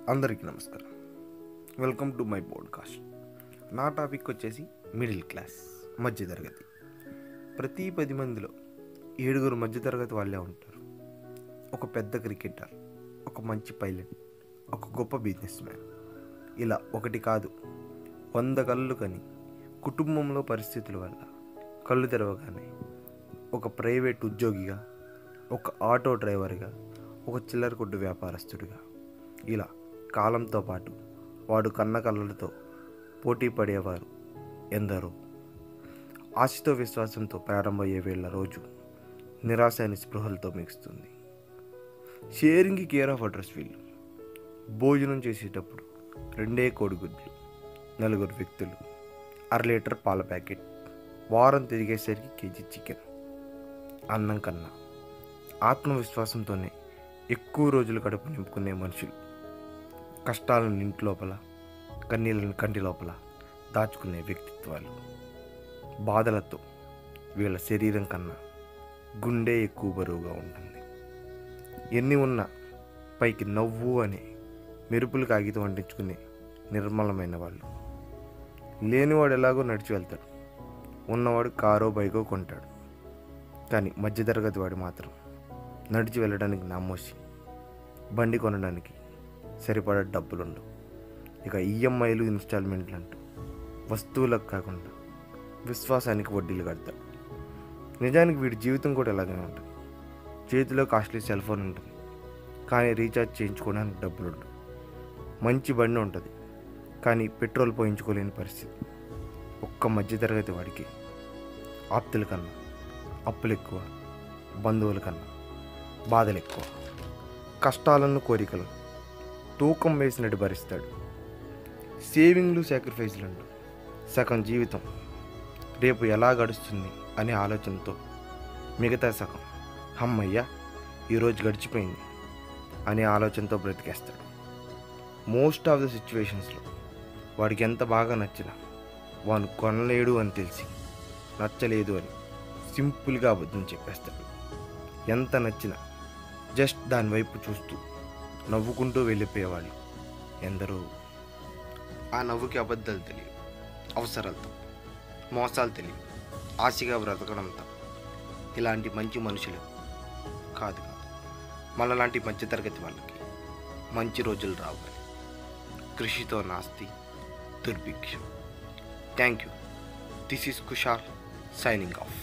అందరికీ నమస్కారం welcome to my podcast నా టాపిక్ వచ్చేసి మిడిల్ క్లాస్ మధ్యతరగతి ప్రతి పది మందిలో ఏడుగురు మధ్యతరగతి వాళ్ళే ఉంటారు ఒక పెద్ద క్రికెటర్ ఒక మంచి పైలట్ ఒక గొప్ప బిజినెస్ మ్యాన్ ఇలా ఒకటి కాదు వంద కళ్ళు కని కుటుంబంలో పరిస్థితుల వల్ల కళ్ళు తెరవగానే ఒక ప్రైవేట్ ఉద్యోగిగా ఒక ఆటో డ్రైవర్గా ఒక చిల్లర కొట్టు వ్యాపారస్తుడిగా ఇలా కాలంతో పాటు వాడు కన్న కళ్ళలతో పోటీ పడేవారు ఎందరో ఆశతో విశ్వాసంతో ప్రారంభమయ్యే వేళ రోజు నిరాశ అని స్పృహలతో మిగుస్తుంది షేరింగ్ కేర్ ఆఫ్ అడ్రస్ వీళ్ళు భోజనం చేసేటప్పుడు రెండే కోడిగుడ్లు నలుగురు వ్యక్తులు అర లీటర్ పాల ప్యాకెట్ వారం తిరిగేసరికి కేజీ చికెన్ అన్నం కన్నా ఆత్మవిశ్వాసంతోనే ఎక్కువ రోజులు కడుపు నింపుకునే మనుషులు కష్టాలను ఇంటి లోపల కన్నీళ్ళను కంటి లోపల దాచుకునే వ్యక్తిత్వాలు బాధలతో వీళ్ళ శరీరం కన్నా గుండె ఎక్కువ బరువుగా ఉంటుంది ఎన్ని ఉన్నా పైకి నవ్వు అనే మెరుపులు కాగితం అంటించుకునే నిర్మలమైన వాళ్ళు లేనివాడు ఎలాగో నడిచి వెళ్తాడు ఉన్నవాడు కారో బైకో కొంటాడు కానీ మధ్యతరగతి వాడు మాత్రం నడిచి వెళ్ళడానికి నామోసి బండి కొనడానికి సరిపడా డబ్బులుండవు ఇక ఈఎంఐలు ఇన్స్టాల్మెంట్లు అంటూ వస్తువులకు కాకుండా విశ్వాసానికి వడ్డీలు కడతాడు నిజానికి వీడి జీవితం కూడా ఇలాగనే ఉంటుంది చేతిలో కాస్ట్లీ సెల్ ఫోన్ ఉంటుంది కానీ రీఛార్జ్ చేయించుకోవడానికి డబ్బులు ఉండవు మంచి బండి ఉంటుంది కానీ పెట్రోల్ పోయించుకోలేని పరిస్థితి ఒక్క మధ్యతరగతి వాడికి ఆప్తుల కన్నా అప్పులు ఎక్కువ బంధువుల కన్నా బాధలు ఎక్కువ కష్టాలను కోరికలు తూకం వేసినట్టు భరిస్తాడు సేవింగ్లు సాక్రిఫైస్లు అంటూ సగం జీవితం రేపు ఎలా గడుస్తుంది అనే ఆలోచనతో మిగతా సగం అమ్మయ్య ఈరోజు గడిచిపోయింది అనే ఆలోచనతో బ్రతికేస్తాడు మోస్ట్ ఆఫ్ ద సిచ్యువేషన్స్లో వాడికి ఎంత బాగా నచ్చినా వాడు కొనలేడు అని తెలిసి నచ్చలేదు అని సింపుల్గా అబద్ధం చెప్పేస్తాడు ఎంత నచ్చినా జస్ట్ దాని వైపు చూస్తూ నవ్వుకుంటూ వెళ్ళిపోయేవాళ్ళు ఎందరో ఆ నవ్వుకి అబద్ధాలు తెలియవు అవసరాలతో మోసాలు తెలియవు ఆశగా బ్రతకడం తప్ప ఇలాంటి మంచి మనుషులు కాదు కాదు మనలాంటి మధ్యతరగతి వాళ్ళకి మంచి రోజులు రావాలి కృషితో నాస్తి దుర్భిక్షం thank you this is Kushal signing of